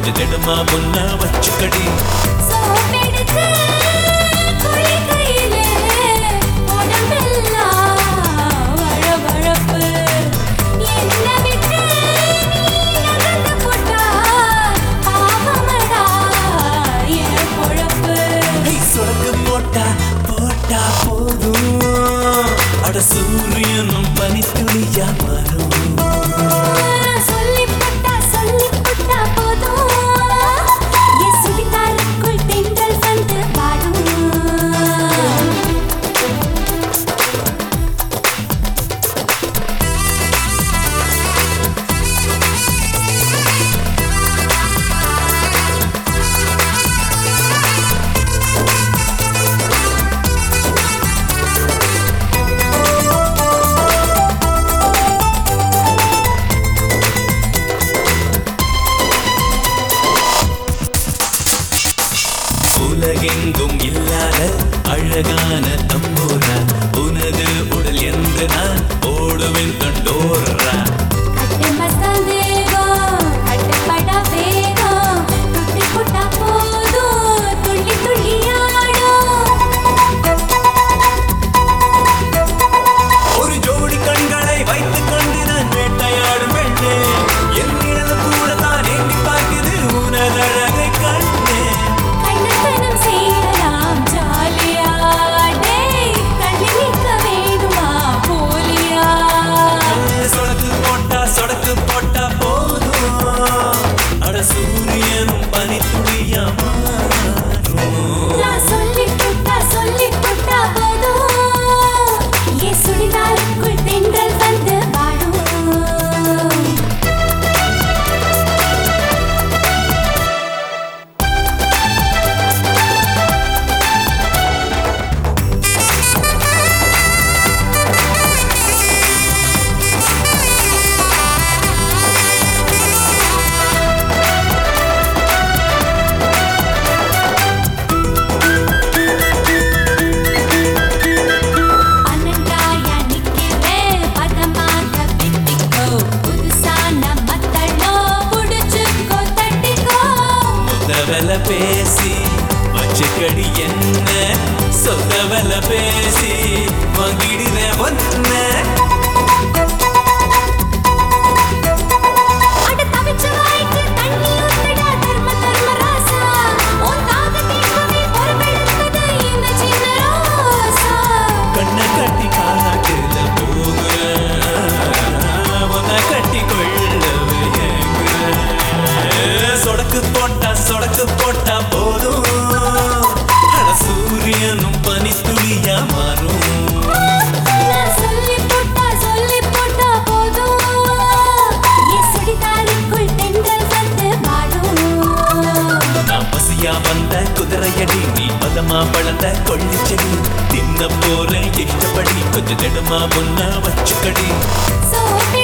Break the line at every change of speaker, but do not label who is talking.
கொஞ்சம் திடமா முன்ன வச்சுக்கடி
சோப்பெடுத்து குளிக்கையிலே உடம்பெல்லாம் வழவழப்பு. என்னை விட்டு நீ நகர்ந்து போட்டா பாவமடா என் பொழப்பு.
ஏய், சொடக்கு போட்டா போட்டா போதும் அட சூரியனும் பனித்துளியா மாறும்
சொல்லிப் போட்டா, சொல்லிப் போட்டா போதும். என் சுடிதாருக்குள் தென்றல் வந்து பாடும்
உலகெங்கும் இல்லாத அழகான தம்பூரா உனது உடல் என்று நான் ஓடுவேன் கண்டோரா
கட்டு மசால் வேகம், கட்டுப்படா வேகம், துள்ளி போட்டா போதும், துள்ளி துள்ளி ஆடும்.
ஒரு ஜோடி கண்களை வைத்துக் கொண்டு நான் வேட்டையாடும் பெண்ணே என் நிழல் கூட தான் எண்ணி பார்க்குது உனது அழகை கண்டேன்
கண்ணத்தனம் செய்யலாம் ஜாலியா. டேய், கண்ணி நிற்க வேணுமா போலியா?
சொடக்கு போட்டா சொடக்கு போட்டா போதும் அட சூரியனும் பனித்துளியா மாறும்
நான் சொல்லிப் போட்டா, சொல்லிப் போட்டா போதும். என் சுடிதாருக்குள் தென்றல் வந்து வாடும் பன்னெண்டாயா நிக்கிறேன் பதமாக பிடிக்கோ புதுசான மத்தளோ புடிச்சுக்கோ தட்டிக்கோ
சொத்தவல பேசி வச்சுக்கடி என்ன சொத்தவல பேசி வாங்கிடுற ஒன்ன
அட தவிச்ச வாய்க்கு தண்ணி ஊத்துடா தர்ம தர்ம ராசா உன் தாகத்திற்குமே பொறுப்பெடுப்பது இந்த சின்ன ரோசா
கண்ணை கட்டி காட்டுல போகுற உன்னை கட்டி கொள்ளவே ஏங்குற. சொடக்கு போட்டா சொடக்கு போட்டா போதும் அட சூரியனும் பனித்துளியா மாறும்
நான் சொல்லிப் போட்டா சொல்லிப் போட்டா போதும் என் சுடிதாருக்குள் தென்றல் வந்து வாடும்
நான் பசியா வந்த குதிரையடி நீ பதமா வளர்ந்த கொள்ளிச்செடி தின்ன போல இஷ்டப்படி கொஞ்சம் திடமா முன்ன வச்சுக்கடி
சோப்பெடுத்து